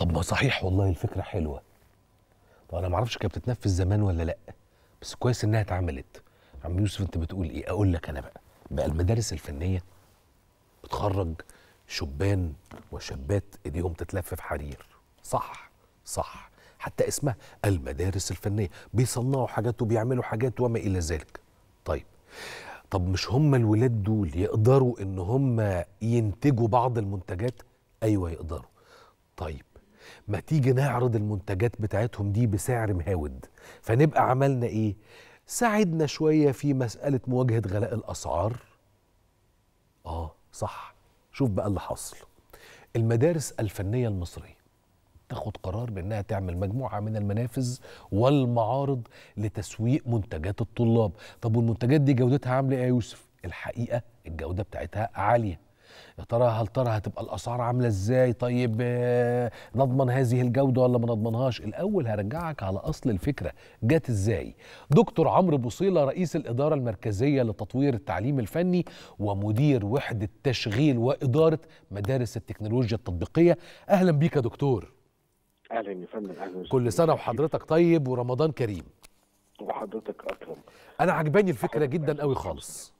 طب ما صحيح والله الفكره حلوه طب انا ما اعرفش كانت بتتنفذ زمان ولا لا بس كويس انها اتعملت عم يوسف انت بتقول ايه اقول لك انا بقى بقى المدارس الفنيه بتخرج شبان وشابات ايديهم تتلف في حرير صح صح حتى اسمها المدارس الفنيه بيصنعوا حاجات وبيعملوا حاجات وما الى ذلك طيب طب مش هم الولاد دول يقدروا ان هم ينتجوا بعض المنتجات ايوه يقدروا طيب ما تيجي نعرض المنتجات بتاعتهم دي بسعر مهاود فنبقى عملنا ايه ساعدنا شويه في مساله مواجهه غلاء الاسعار اه صح شوف بقى اللي حصل المدارس الفنيه المصريه تاخد قرار بانها تعمل مجموعه من المنافذ والمعارض لتسويق منتجات الطلاب طب والمنتجات دي جودتها عامله ايه يا يوسف الحقيقه الجوده بتاعتها عاليه يا ترى هل ترى هتبقى الاسعار عامله ازاي طيب آه، نضمن هذه الجوده ولا ما نضمنهاش الاول هرجعك على اصل الفكره جت ازاي دكتور عمرو بوصيله رئيس الاداره المركزيه لتطوير التعليم الفني ومدير وحده تشغيل واداره مدارس التكنولوجيا التطبيقيه اهلا بيك يا دكتور اهلا يا فندم اهلا كل سنه وحضرتك طيب ورمضان كريم وحضرتك اكرم انا عجباني الفكره جدا قوي خالص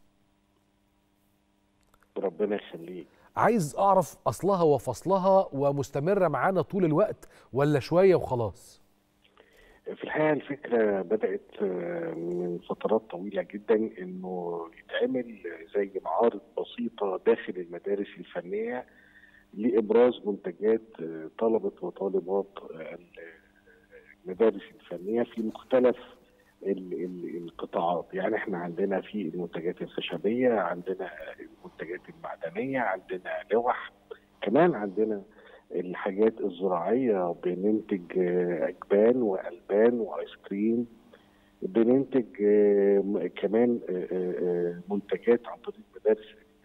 ربنا يخليك عايز اعرف اصلها وفصلها ومستمره معانا طول الوقت ولا شويه وخلاص في الحقيقه الفكره بدات آه، من فترات طويله جدا انه يتعمل زي معارض بسيطه داخل المدارس الفنيه لابراز منتجات آه، طلبه وطالبات آه، المدارس الفنيه في مختلف ال- ال- القطاعات يعني احنا عندنا في المنتجات الخشبيه عندنا المنتجات المعدنيه عندنا لوح كمان عندنا الحاجات الزراعيه بننتج آه، اجبان والبان وايس كريم بننتج آه، م- كمان آه، آه، آه، منتجات عن طريق مدارس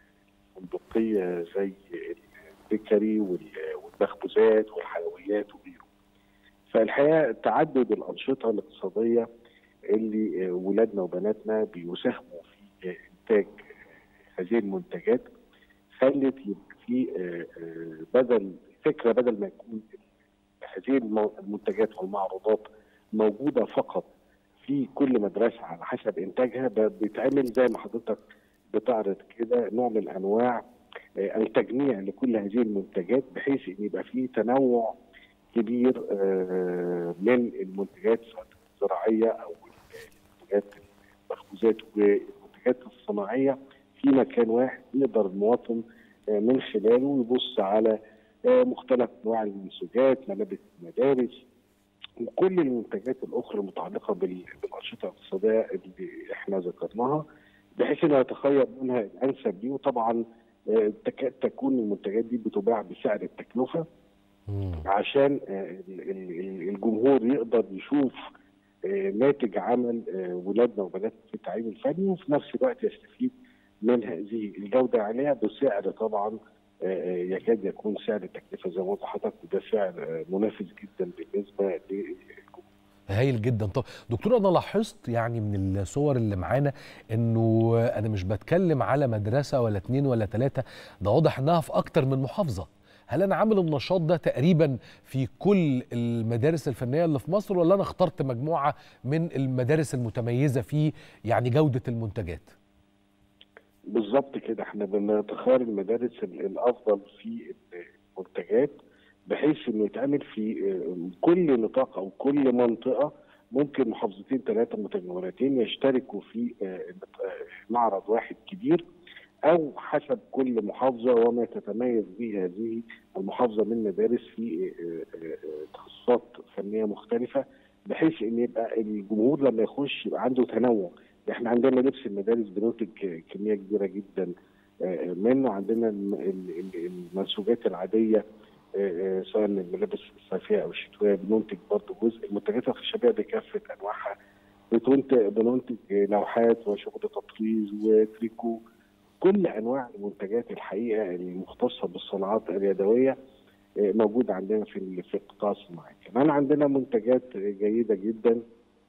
الفندقيه زي البيكري وال- والمخبوزات والحلويات وغيره. فالحقيقه تعدد الانشطه الاقتصاديه اللي آه، ولادنا وبناتنا بيساهموا في آه، انتاج آه، هذه المنتجات خلت يبقى في آه، آه، بدل فكره بدل ما يكون هذه المو- المنتجات والمعروضات موجوده فقط في كل مدرسه على حسب انتاجها ب- بيتعمل زي ما حضرتك بتعرض كده نوع من انواع آه، التجميع لكل هذه المنتجات بحيث ان يبقى في تنوع كبير آه، من المنتجات سواء الزراعيه او المنتجات المخبوزات والمنتجات الصناعيه في مكان واحد يقدر المواطن آه، من خلاله يبص على آه، مختلف انواع المنسوجات ملابس المدارس وكل المنتجات الاخرى المتعلقه بال- بالانشطه الاقتصاديه اللي احنا ذكرناها بحيث انه يتخير منها الانسب ليه وطبعا آه، تكاد تكون المنتجات دي بتباع بسعر التكلفه عشان آه، ال- ال- ال- الجمهور يقدر يشوف آه، ناتج عمل آه، ولادنا وبناتنا في التعليم الفني وفي نفس الوقت يستفيد من هذه الجوده عليها بسعر طبعا آه، آه، يكاد يكون سعر التكلفه زي ما قلت لحضرتك وده سعر آه، منافس جدا بالنسبه للجمهور. هايل جدا طب دكتور انا لاحظت يعني من الصور اللي معانا انه انا مش بتكلم على مدرسه ولا اتنين ولا تلاته ده واضح انها في اكتر من محافظه هل انا عامل النشاط ده تقريبا في كل المدارس الفنيه اللي في مصر ولا انا اخترت مجموعه من المدارس المتميزه في يعني جوده المنتجات بالظبط كده احنا بنتخير المدارس ال- الافضل في المنتجات بحيث انه يتعمل في اه، كل نطاق او كل منطقه ممكن محافظتين ثلاثه متجولتين يشتركوا في اه، اه، معرض واحد كبير او حسب كل محافظه وما تتميز به هذه المحافظه من مدارس في اه، اه، اه، تخصصات فنيه مختلفه بحيث ان يبقى الجمهور لما يخش يبقى عنده تنوع احنا عندنا لبس المدارس بننتج كميه كبيره جدا آه، منه عندنا الم- ال- ال- المنسوجات العاديه آه، آه، سواء الملابس الصيفيه او الشتويه بننتج برضه جزء المنتجات الخشبيه بكافه انواعها بتنتج بننتج لوحات وشغل تطريز وتريكو كل انواع المنتجات الحقيقه المختصه بالصناعات اليدويه آه، موجوده عندنا في ال- في القطاع الصناعي كمان عندنا منتجات جيده جدا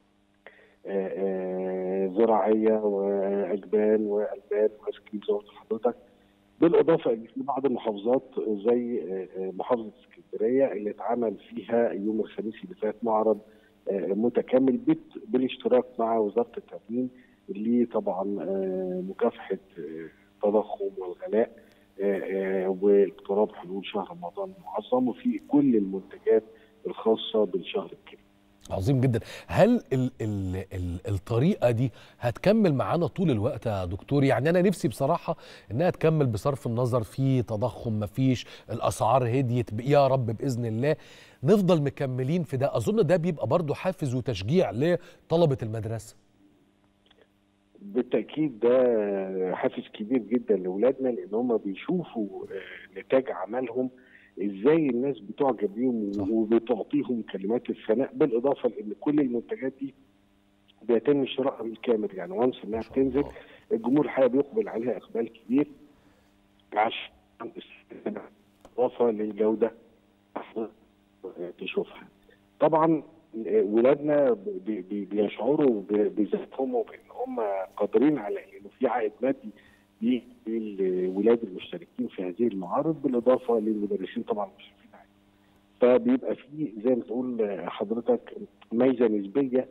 آه، آه، زراعيه واجبان والبان وايس كريم زي ما قلت لحضرتك بالاضافه ان في بعض المحافظات زي محافظه اسكندريه اللي اتعمل فيها يوم الخميس اللي فات معرض متكامل بالاشتراك مع وزاره التموين اللي طبعا مكافحه التضخم والغلاء واقتراب حلول شهر رمضان المعظم وفي كل المنتجات الخاصه بالشهر الكريم. عظيم جدا هل ال ال ال الطريقه دي هتكمل معانا طول الوقت يا دكتور يعني انا نفسي بصراحه انها تكمل بصرف النظر في تضخم مفيش الاسعار هديت يا رب باذن الله نفضل مكملين في ده اظن ده بيبقى برضو حافز وتشجيع لطلبه المدرسه بالتاكيد ده حافز كبير جدا لاولادنا لان هم بيشوفوا نتاج عملهم ازاي الناس بتعجب بيهم وبتعطيهم كلمات الثناء بالاضافه لان كل المنتجات دي بيتم شرائها بالكامل يعني وانس انها بتنزل الجمهور الحقيقه بيقبل عليها اقبال كبير عشان اضافه للجوده تشوفها طبعا ولادنا بيشعروا بذاتهم وبان هم قادرين على انه في عائد مادي للولاد المشتركين في هذه المعارض بالاضافه للمدرسين طبعا المشرفين عليه. فبيبقى في زي ما تقول حضرتك ميزه نسبيه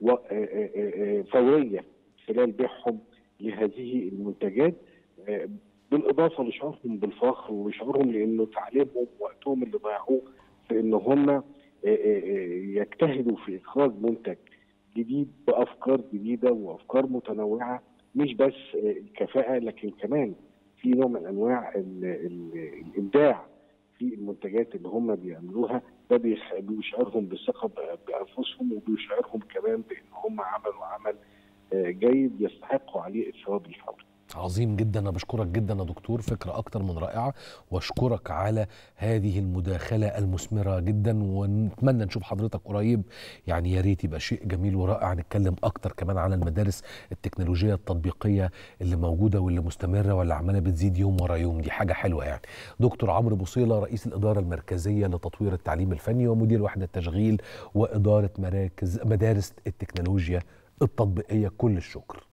فوريه خلال بيعهم لهذه المنتجات بالاضافه لشعورهم بالفخر وشعورهم لانه تعليمهم وقتهم اللي ضيعوه في ان هم يجتهدوا في اخراج منتج جديد بافكار جديده وافكار متنوعه مش بس الكفاءه لكن كمان في نوع من انواع ال ال الابداع في المنتجات اللي هم بيعملوها ده بيشعرهم بالثقه بانفسهم وبيشعرهم كمان بان هم عملوا عمل جيد يستحقوا عليه الثواب الفوري. عظيم جدا انا بشكرك جدا يا دكتور فكره اكتر من رائعه واشكرك على هذه المداخله المثمره جدا ونتمنى نشوف حضرتك قريب يعني يا ريت يبقى شيء جميل ورائع نتكلم اكتر كمان على المدارس التكنولوجيه التطبيقيه اللي موجوده واللي مستمره واللي عماله بتزيد يوم ورا يوم دي حاجه حلوه يعني دكتور عمرو بوصيله رئيس الاداره المركزيه لتطوير التعليم الفني ومدير وحده تشغيل واداره مراكز مدارس التكنولوجيا التطبيقيه كل الشكر